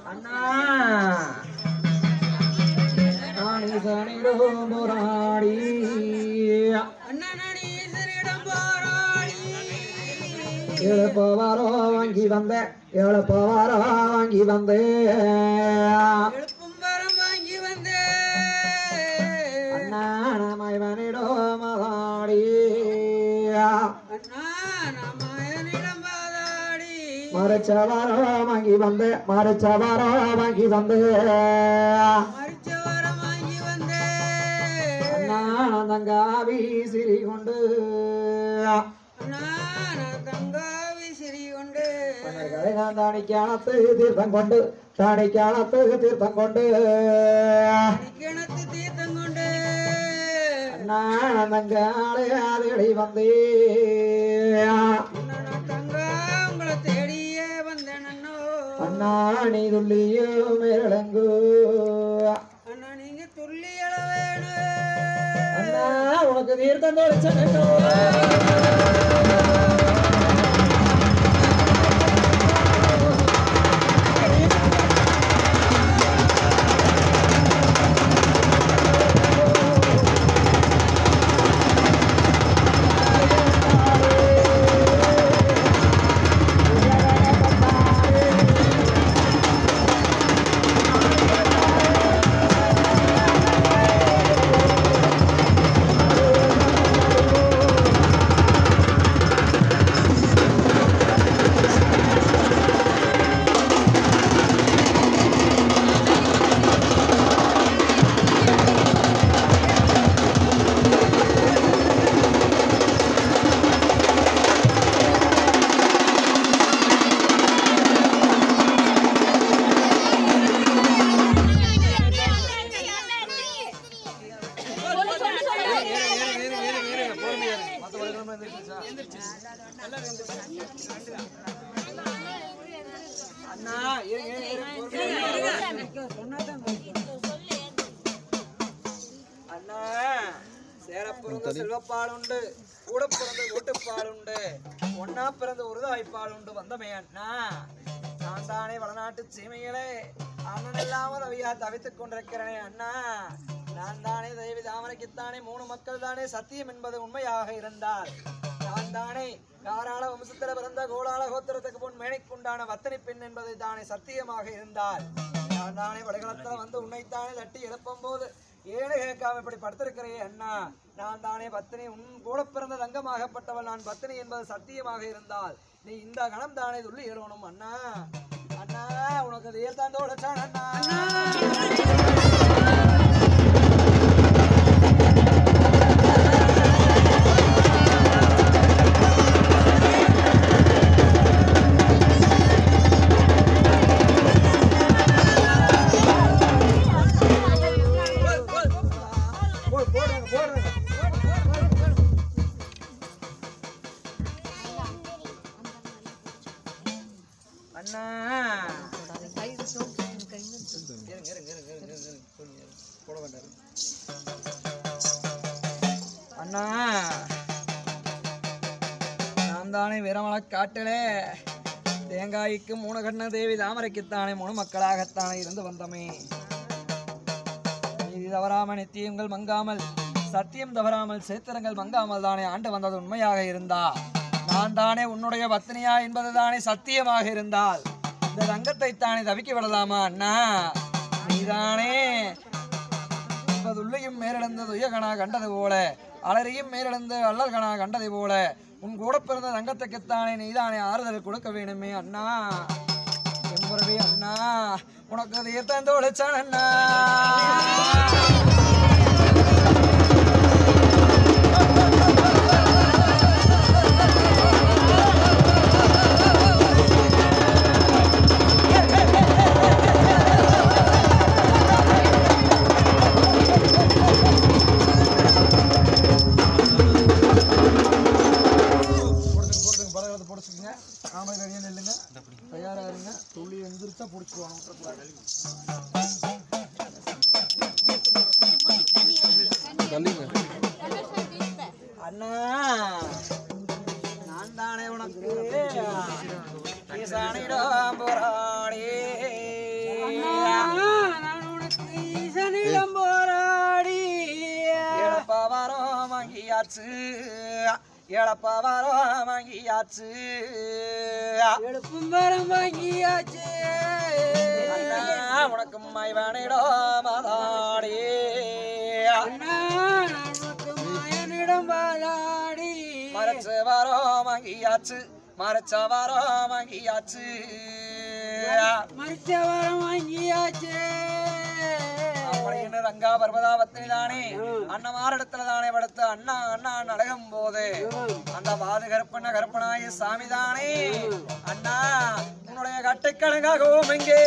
அண்ணா நான் ஈசனிடம் போராடி அண்ணனடி ஈசனிடம் போராடி எழுப்பவாரோ வாங்கி வந்த எழுப்பவாரோ வாங்கி வந்தே எழுப்பும் வரம் வாங்கி வந்தே அண்ணா நமனிடோ மதாடி அண்ணா நாமாயனிடம் பாதாடி மறைச்சவாரோ வாங்கி வந்தே மறைச்சவாரோ வாங்கி வந்தே மறிச்ச வரம் வாங்கி வந்தே அண்ணா தங்காவி சிரி கொண்டு அண்ணா நான் தங்காவி சிறி கொண்டு பன்னர்களை நான் தாணிக்காலத்து தீர்த்தம் கொண்டு தாணிக்காலத்து தீர்த்தம் கொண்டு கிணத்து தீர்த்தம் கொண்டு அண்ணா தங்காலே ஆதடி வந்தே அண்ணா நான் தங்கா உங்களை தேடியே வந்தேன் அண்ணோ அண்ணா நீ துள்ளியோ மேலடங்கு அண்ணா நீங்க துள்ளி எழ வேணும் அண்ணா உனக்கு தீர்த்தம் தொழிச்சோ அண்ணா இருங்க, இருங்க, இருங்க. அண்ணா சேர பிறந்த செல்வப்பால் உண்டு கூட பிறந்த கூட்டுப்பால் உண்டு ஒன்னா பிறந்த உருதாய்ப்பால் உண்டு வந்தமே அண்ணா நான் தானே வடநாட்டு சீமைகளே அண்ணன் இல்லாமல் ரவியா தவித்துக் கொண்டிருக்கிறேனே அண்ணா நான் தானே தெய்வி தாமரைக்குத்தானே மூணு மக்கள் தானே சத்தியம் என்பது உண்மையாக இருந்தால் நான் தானே காராள வம்சத்தில பிறந்த கோலால கோத்திரத்துக்கு முன் மேனைக்குண்டான வத்தனை பெண் என்பது தானே சத்தியமாக இருந்தால் நான் தானே வடகளத்துல வந்து உன்னைத்தானே தட்டி எழுப்பும் போது ஏழு கேட்காம இப்படி படுத்திருக்கிறே அண்ணா நான் தானே பத்தினி உன் கூட பிறந்த தங்கமாகப்பட்டவள் நான் பத்தினி என்பது சத்தியமாக இருந்தால் நீ இந்த கணம் தானே துள்ளி எழுவணும் அண்ணா அண்ணா உனக்கு அது ஏத்தாந்தோ உழைச்சான் அண்ணா போடு போடுங்க போடுங்க அண்ணா இருங்க, இருங்க, இருங்க, இருங்க, இருங்க, இருங்க. கொஞ்சம் இருங்க. போட வேண்டாம் அண்ணா நான் தானே வீரமலை காட்டிலே தேங்காய்க்கு மூணு கண்ண தேவி தாமரைக்குத்தானே மூணு மக்களாகத்தானே இருந்து வந்தமே நீதி தவறாமல் நித்தியங்கள் மங்காமல் சத்தியம் தவறாமல் சேத்திரங்கள் மங்காமல் தானே ஆண்டு வந்தது உண்மையாக இருந்தா நான் தானே உன்னுடைய பத்தினியா என்பது தானே சத்தியமாக இருந்தால் இந்த ரங்கத்தை தானே தவிக்க விடலாமா அண்ணா நீதானே உள்ளையும் மேலிழந்த துயகனா கண்டது போல அலறியும் மேலிழந்து அல்லல்கனா கண்டது போல உன் கூட பிறந்த ரங்கத்துக்குத்தானே நீதானே ஆறுதல் கொடுக்க வேணுமே அண்ணா எம்புறவே அண்ணா உனக்கு அது ஏத்தந்து உழைச்சான் அண்ணா போடுங்க போடுங்க பரவாயில்ல பிடிச்சிக்கங்க ஆம்பளை ரெடியாக நில்லுங்க தயாராக இருங்க துள்ளி எந்திரிச்சா பிடிச்சிக்குவாங்க விட்டுறக்கூடாது அண்ணா நான் தானே உனக்கு ஈசானிடம் போராடி வாங்கியாச்சு ஏழப்பா வரம் வாங்கியாச்சு எழுப்பும் வரம் வாங்கியாச்சு அண்ணா உனக்கு மைவானிடோ மதாடி அண்ணா நமக்கு மாயனிடம் வாழாடி மறைச்ச வரம் வாங்கியாச்சு மறைச்ச வரம் வாங்கியாச்சு மறிச்ச வரம் வாங்கியாச்சு அப்படின்னு ரங்கா பர்வதாவத்தினி தானே அண்ணமாரிடத்துல தானே படுத்து அண்ணா அண்ணா நடக்கும் போது அந்த வாது கருப்பண்ண கருப்பனாய சாமி தானே அண்ணா உன்னுடைய கட்டுக்கணக்காகவும் எங்கே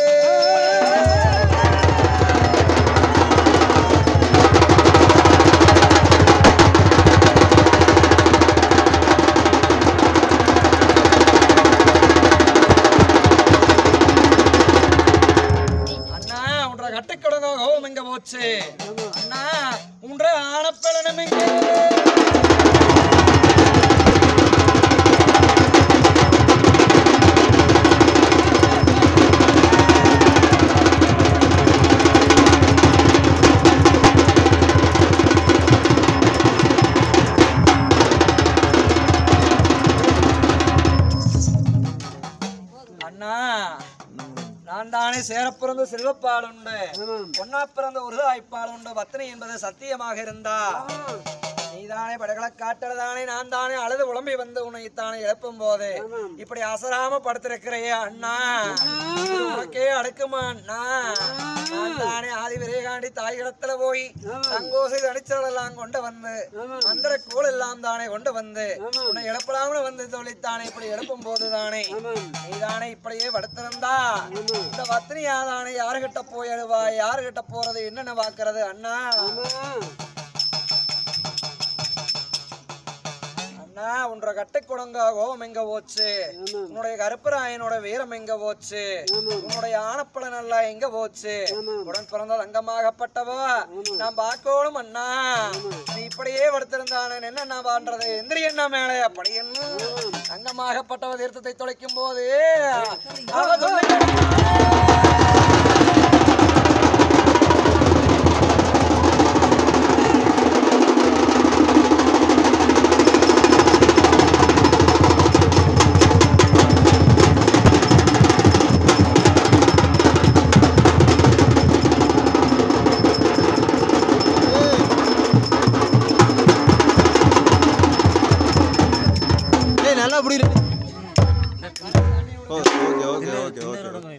அண்ணா உன்ற கட்டுக்கடங்காகவும் எங்க போச்சு அண்ணா உன்ற ஆனப்பலனும் எங்கே அண்ணா நான் தானே சேரப்பிறந்த செல்வப்பாடுண்டு பொன்னா பிறந்த ஒரு வாய்ப்பாடுண்டு பத்தினி என்பது சத்தியமாக இருந்தா நீதானே படகளை காட்டலதானே நான் தானே அழுது உடம்பி வந்து உன்னைத்தானே எழுப்பும் போது இப்படி அசராம படுத்திருக்கிறையே அண்ணா இது உனக்கே அடுக்குமா அண்ணா நான் தானே ஆதி விரைகாண்டி தாயிடத்துல போய் தங்கோசை தனிச்சலெல்லாம் கொண்டு வந்து மந்திர கூழ் எல்லாம் தானே கொண்டு வந்து உன்னை எழுப்பலாம்னு வந்து தொழித்தானே இப்படி எழுப்பும் போது தானே நீதானே இப்படியே படுத்திருந்தா இந்த வத்தினியா தானே யாருகிட்ட போய் எழுவா யாருகிட்ட போறது என்னென்ன பாக்குறது அண்ணா அண்ணா உன்ற கட்டை குடங்க கோபம் எங்க போச்சு உன்னுடைய கருப்பராயனோட வீரம் எங்க போச்சு உன்னுடைய ஆனப்பழம் எல்லாம் எங்க போச்சு உடன் பிறந்த தங்கமாகப்பட்டவா நான் பார்க்கணும் அண்ணா நீ இப்படியே படுத்திருந்தானே என்ன நான் பண்றது எந்திரி என்ன மேலே அப்படி என்ன தங்கமாகப்பட்டவ தீர்த்தத்தை தொலைக்கும் போது அவ சொல்லி ஏய் நல்லா புடி ஓகே ஓகே ஓகே ஓகே